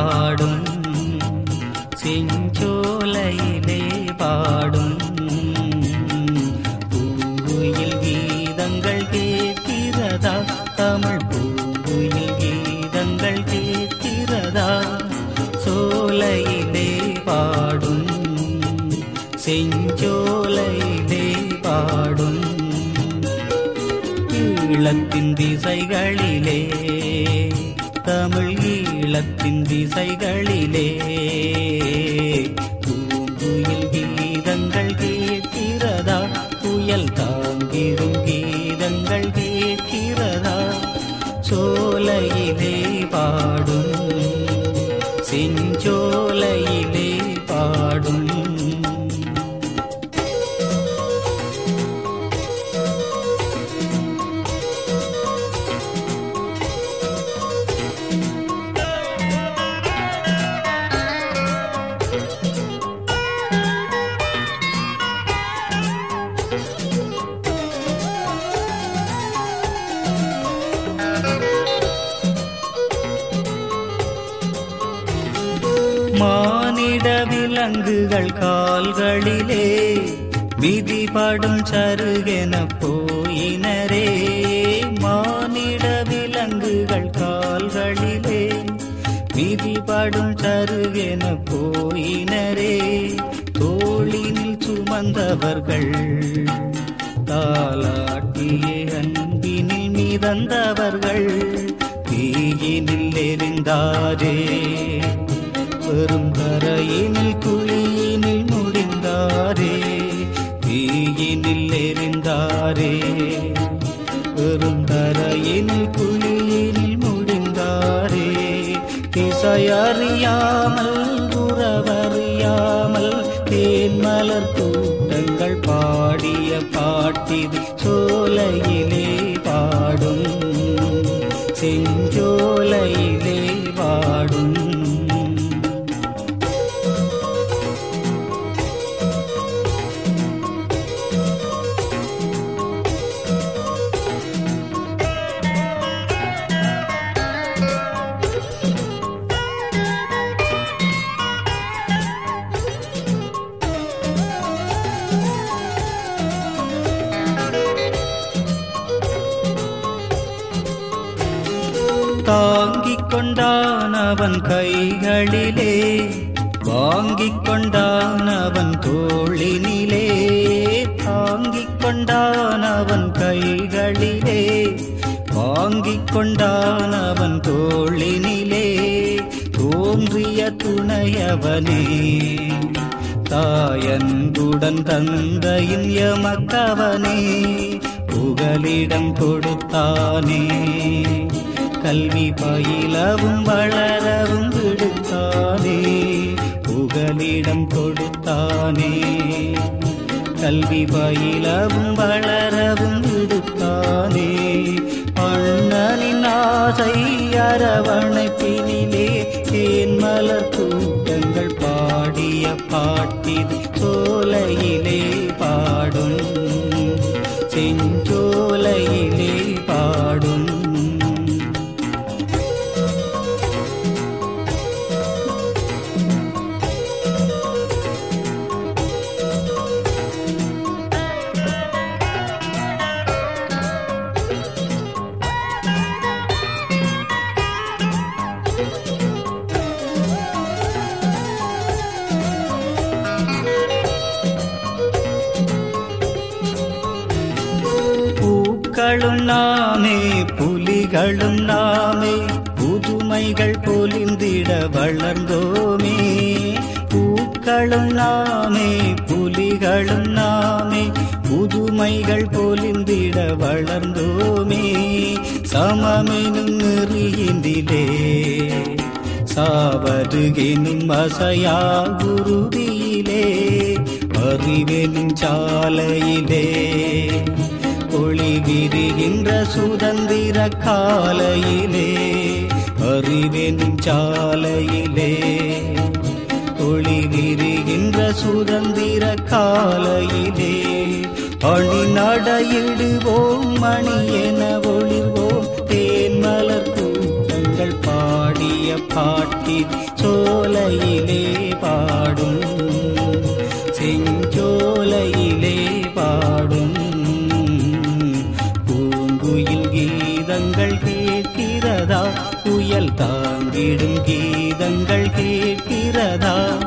பாடும் செஞ்சோலையிலே பாடும் பூங்குயில் கீதங்கள் கேட்கிறதா தமிழ் பூங்குயில் கீதங்கள் கேட்கிறதா சோலையிலே பாடும் செஞ்சோலையிலே பாடும் ஈழத்தின் திசைகளிலே தமிழ் ஈழத்தின் திசைகளிலே பூங்குயில் கீதங்கள் கேட்கிறதா புயல் தாங்கிடும் கீதங்கள் கேட்கிறதா சோலையிலே பாடும் செஞ்சோலையிலே பாடும் மானிட விலங்குகள் கால்களிலே மிதிபடும் சருகென போயினரே மானிட விலங்குகள் கால்களிலே மிதிபடும் சருகென போயினரே தோளினில் சுமந்தவர்கள் தாலாட்டியே அன்பினில் மிதந்தவர்கள் தீயினில் எரிந்தாரே பெரும் தரையினில் குழியினில் முடிந்தாரே தீயினில் எரிந்தாரே பெரும் தரையினில் குழியினில் முடிந்தாரே திசையறியாமல் உறவறியாமல் தேன்மலர் கூட்டங்கள் பாடிய பாட்டிது சோலையிலே பாடும் செஞ்சோலையிலே பாடும் தாங்கிக் கொண்டான் அவன் கைகளிலே வாங்கிக் கொண்டான் அவன் தோளினிலே தாங்கிக் கொண்டான் அவன் கைகளிலே வாங்கிக் கொண்டான் அவன் தோளினிலே தோன்றிய துணையவனே தாயன்புடன் தந்தையின் எமக்கவனே புகலிடம் கொடுத்தானே கல்வி பயிலவும் வளரவும் விடுத்தானே புகலிடம் கொடுத்தானே கல்வி பயிலவும் வளரவும் விடுத்தானே அண்ணனின் ஆசை அரவணைப்பினிலே தேன் மலர் கூட்டங்கள் பாடிய பாட்டிது சோலையிலே பாடும் செஞ்சோலையிலே பாடும் பூக்களும் நாமே புலிகளும் நாமே புதுமைகள் பொலிந்திட வளர்ந்தோமே பூக்களும் நாமே புலிகளும் நாமே புதுமைகள் பொலிந்திட வளர்ந்தோமே சமமெனும் நெறியினிலே சாவருகெனும் அசையா குருதியிலே அறிவெனும் சாலையிலே ஒளி விரிகின்ற சுதந்திர காலையிலே அறிவெனும் சாலையிலே ஒளி விரிகின்ற சுதந்திர காலையிலே அணி நடையிடுவோம் மணி என ஒளிர்வோம் தேன் மலர் கூட்டங்கள் பாடிய பாட்டிற் சோலையிலே பாடும் செஞ்சோலையிலே பாடும் பூங்குயில் கீதங்கள் கேட்கிறதா புயல் தாங்கிடும் கீதங்கள் கேட்கிறதா